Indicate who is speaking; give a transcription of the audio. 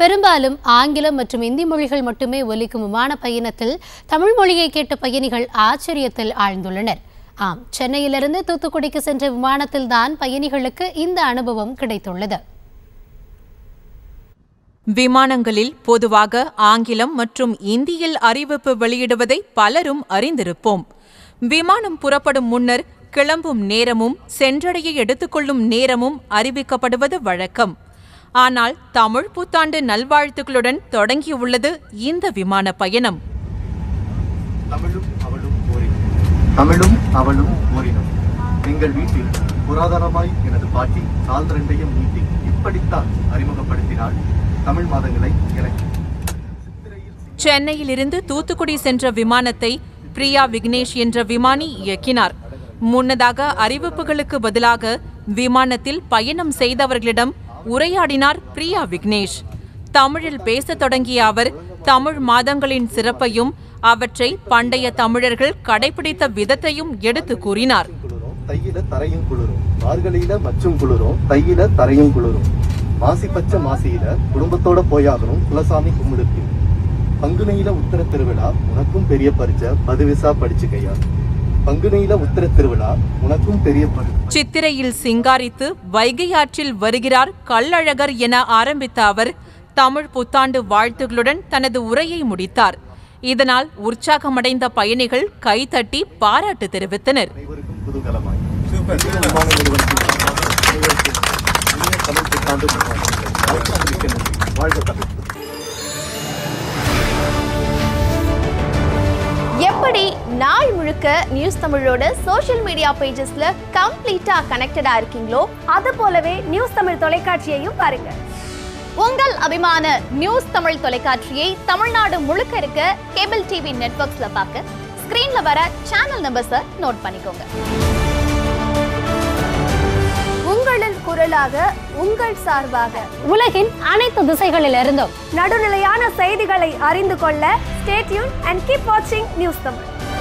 Speaker 1: பெரும்பாலும் ஆங்கிலம் மற்றும் இந்தி மொழிகள் மட்டுமே ஒலிக்கும் விமான பயணத்தில் தமிழ் மொழியை கேட்ட பயணிகள் ஆச்சரியத்தில் ஆழ்ந்துள்ளனர் ஆம் சென்னையிலிருந்து தூத்துக்குடிக்கு சென்ற விமானத்தில்தான் பயணிகளுக்கு இந்த அனுபவம் கிடைத்துள்ளது
Speaker 2: விமானங்களில் பொதுவாக ஆங்கிலம் மற்றும் இந்தியில் அறிவிப்பு வெளியிடுவதை பலரும் அறிந்திருப்போம் விமானம் புறப்படும் முன்னர் கிளம்பும் நேரமும் சென்றடைய எடுத்துக்கொள்ளும் நேரமும் அறிவிக்கப்படுவது வழக்கம் ஆனால் தமிழ் புத்தாண்டு நல்வாழ்த்துக்களுடன் தொடங்கியுள்ளது இந்த விமான பயணம்
Speaker 3: தமிழும் அவளும் ஓரினம் தமிழும் அவளும் ஓரினம் எங்கள் வீட்டில் புராதனமாய் எனது பாட்டி கால் ரெண்டையும் நீட்டி இப்படித்தான் அறிமுகப்படுத்தினாள் தமிழ் மாதங்களை எனக்கு
Speaker 2: சென்னையிலிருந்து தூத்துக்குடி சென்ற விமானத்தை பிரியா விக்னேஷ் என்ற விமானி இயக்கினார் முன்னதாக அறிவிப்புகளுக்கு பதிலாக விமானத்தில் பயணம் செய்தவர்களிடம் உரையாடினார் பிரியா விக்னேஷ் தமிழில் பேசத் தொடங்கிய அவர் தமிழ் மாதங்களின் சிறப்பையும் அவற்றை பண்டைய தமிழர்கள் கடைபிடித்த விதத்தையும் எடுத்து கூறினார்
Speaker 3: குளிரும் தையில தரையும் குளிரும் மார்கழியில மச்சும் குளிரும் தையில தரையும் குளிரும் மாசி பச்சை மாசியில குடும்பத்தோட போயாகணும் குலசாமி கும்பிடுக்கு பங்குனியில உத்தர திருவிழா உனக்கும் பெரிய பரிச்சை பதுவிசா படிச்சுக்கையா பங்குனியில உத்தர திருவிழா உனக்கும் பெரிய பரிச்சை
Speaker 2: சித்திரையில் சிங்காரித்து வைகை ஆற்றில் வருகிறார் கள்ளழகர் என ஆரம்பித்த அவர் தமிழ் புத்தாண்டு வாழ்த்துகளுடன் தனது உரையை முடித்தார் இதனால் உற்சாகமடைந்த பயணிகள் கைதட்டி பாராட்டு தெரிவித்தனர்
Speaker 3: அனைவருக்கும் குதூகலமாய் இந்திய விமான நிறுவனத்தின் சார்பாக அனைவருக்கும் இனிய தமிழ் புத்தாண்டு நல்வாழ்த்துக்கள். மிக்க நன்றி. வாழ்க தமிழ்
Speaker 4: எப்படி நாள் முழுக்க நியூஸ் தமிழோட சோஷியல் மீடியா பேஜஸ்ல கம்ப்ளீட்டா கனெக்டடா இருக்கீங்களோ
Speaker 5: அது போலவே நியூஸ் தமிழ் தொலைக்காட்சியையும் பாருங்க
Speaker 4: உங்கள் அபிமான நியூஸ் தமிழ் தொலைக்காட்சியை தமிழ்நாடு முழுக்க இருக்க கேபிள் டிவி நெட்வொர்க்ஸ்ல பார்க்க ஸ்கிரீன்ல வர சேனல் நம்பர்ஸை நோட் பண்ணிக்கோங்க
Speaker 5: உங்களின் குரலாக உங்கள் சார்பாக
Speaker 1: உலகின் அனைத்து திசைகளிலிருந்தும்
Speaker 5: நடுநிலையான செய்திகளை அறிந்து கொள்ள ஸ்டேட்யூன் அண்ட் கீப் வாட்சிங் நியூஸ் தமிழ்